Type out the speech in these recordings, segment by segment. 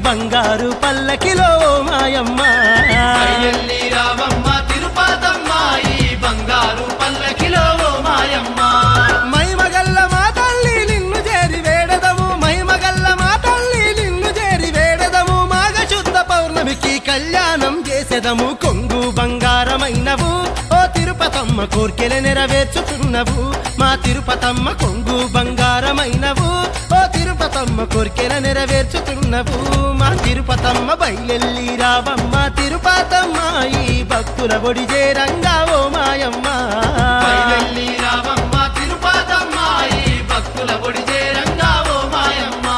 బంగారు పల్లకిలో ఓ మాయమ్మ ఎల్లి రావమ్మ తిరుపతమ్మ ఈ బంగారు పల్లకిలో ఓ మాయమ్మ మైమగల్ల మా తల్లి నిన్ను చేరి వేడదము మైమగల్ల మా తల్లి నిన్ను చేరి వేడదము మాఘ శుద్ధ పౌర్ణమికి కళ్యాణం చేసెదము కొంగు బంగారమైనవు ఓ తిరుపతమ్మ కోర్కెల నెరవేర్చుతున్నవు మా తిరుపతమ్మ కొంగు బంగారమైనవు ఓ తిరుపతమ్మ కోర్కెల నెరవేర్చుతున్నవు మా తిరుపతమ్మ బయలెల్లి రావమ్మ తిరుపతమ్మ ఈ భక్తుల ఒడి చేరంగా ఓ మాయమ్మ ఎల్లి రావమ్మ తిరుపతమ్మ ఈ భక్తుల ఒడి చేరంగా ఓ మాయమ్మ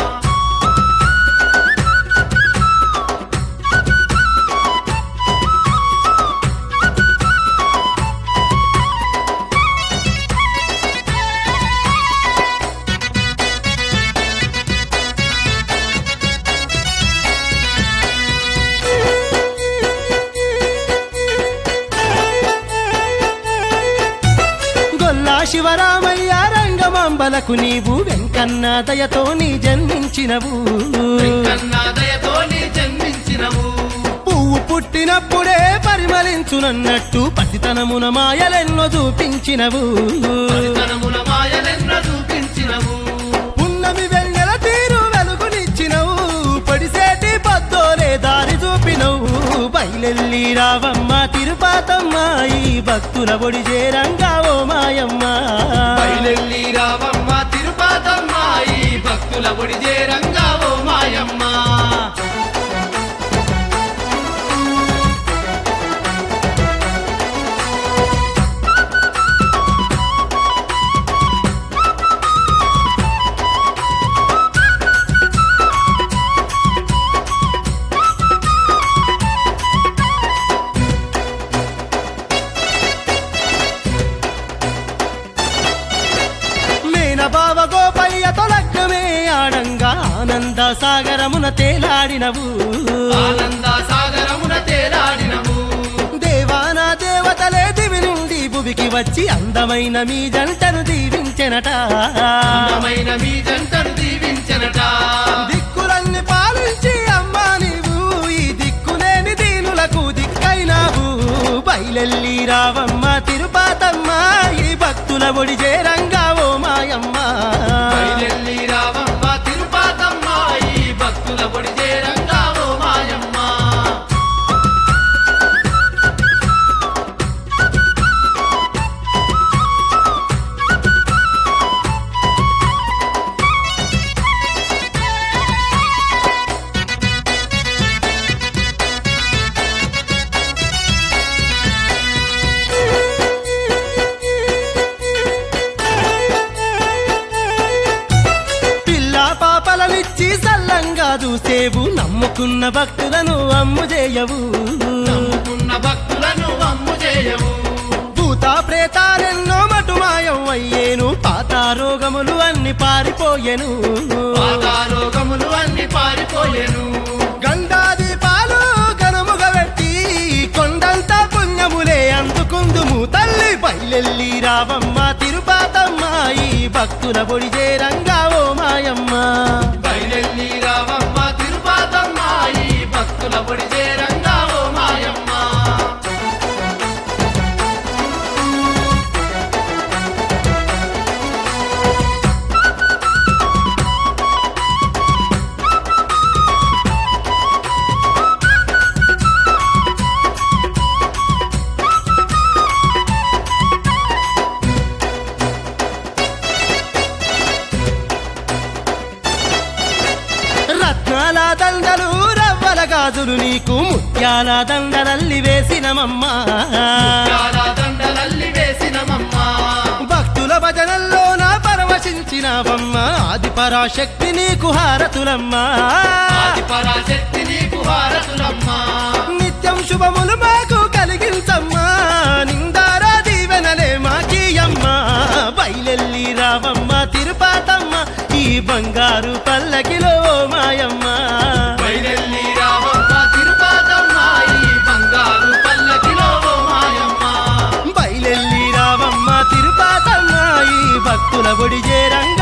గొల్లా శివరామయ్య రంగమాంబలకు నీవు వెంకన్న దయతో నీ జన్మించినవు కన్నా దయతో నీ జన్మించినవు పువ్వు పుట్టినప్పుడే పరిమళించునన్నట్టు పసితనమున మాయలెన్నో చూపించినవు తనముల మాయలెన్న చూపించినవు పున్నమి వెన్నెల తీరు వెలుగునిచ్చినవు పడిసేటి పద్దోలే దారి చూపినవు బయలెల్లి రావమ్మ తిరుపాతమ్మ ఈ భక్తుల ఒడి చేరంగా ఓ మాయమ్మ బయలెల్లి రావమ్మ తిరుపతమ్మ ఈ భక్తుల ఒడి చేరంగా ఓ మాయమ్మ మేన బావ గోపయ్య తొలగ్గమే ఆడంగా ఆనంద సాగరమున తేలాడినవు ఆనంద సాగరమున తేలాడినవు దేవానా దేవతలే దివి నుండి భువికి వచ్చి అందమైన మీ జంటను దీవించెనట అందమైన మీ జంటను దీవించనట దిక్కులన్నీ పాలించి అమ్మా నీవు ఈ దిక్కులేని దీనులకు దిక్కైనావు బయలెల్లి రావమ్మ తిరుపాతమ్మ ఈ భక్తుల ఒడి చేరంగా ఓ మాయమ్మ బయలెల్లి రావమ్మ తిరుపతమ్మ ఈ భక్తుల ఒడి చేరంగా ఓ మాయమ్మ పిల్ల పాపలనిచ్చి సల్లంగా చూసేవు నమ్ముకున్న భక్తులను అమ్ము చేయవు నమ్ముకున్న భక్తులను అమ్ము చేయవు భూత ప్రేతాలెన్నో మటుమాయం అయ్యేను పాత రోగములు అన్ని పారిపోయెను రోగములు అన్ని పారిపోయెను గండాది పాలు గనముగ పెట్టి కొండంత పుణ్యములే అందుకుందుము తల్లి బయలెల్లి రావమ్మ తిరుపాతమ్మ ఈ భక్తుల పొడి చేరంగా ఓ మాయమ్మ బయలెల్లి రావమ్మ తిరుపతమ్మ ఈ భక్తుల ఒడి చేరంగా ఓ మాయమ్మ రత్నాల దండలు రవ్వల గాజులు నీకు ముత్యాల దండలల్లి వేసినమమ్మా చాలా దండలల్లి వేసినమమ్మ భక్తుల భజనల్లో నా పరవశించినవమ్మ ఆది పరాశక్తి నీకు హారతులమ్మా ఆది పరాశక్తి నీకు హారతులమ్మ నిత్యం శుభములు మాకు కలిగించమ్మా నిందారా దీవెనలే మాకీయమ్మా బయలెల్లి రావమ్మ తిరుపాతమ్మ ఈ బంగారు పల్లకిలో ఓ మాయమ్మ బయలెల్లి రావమ్మ తిరుపతమ్మ ఈ బంగారు పల్లకిలో ఓ మాయమ్మ బయలెల్లి రావమ్మ తిరుపాతమ్మ ఈ భక్తుల ఒడి చేరంగ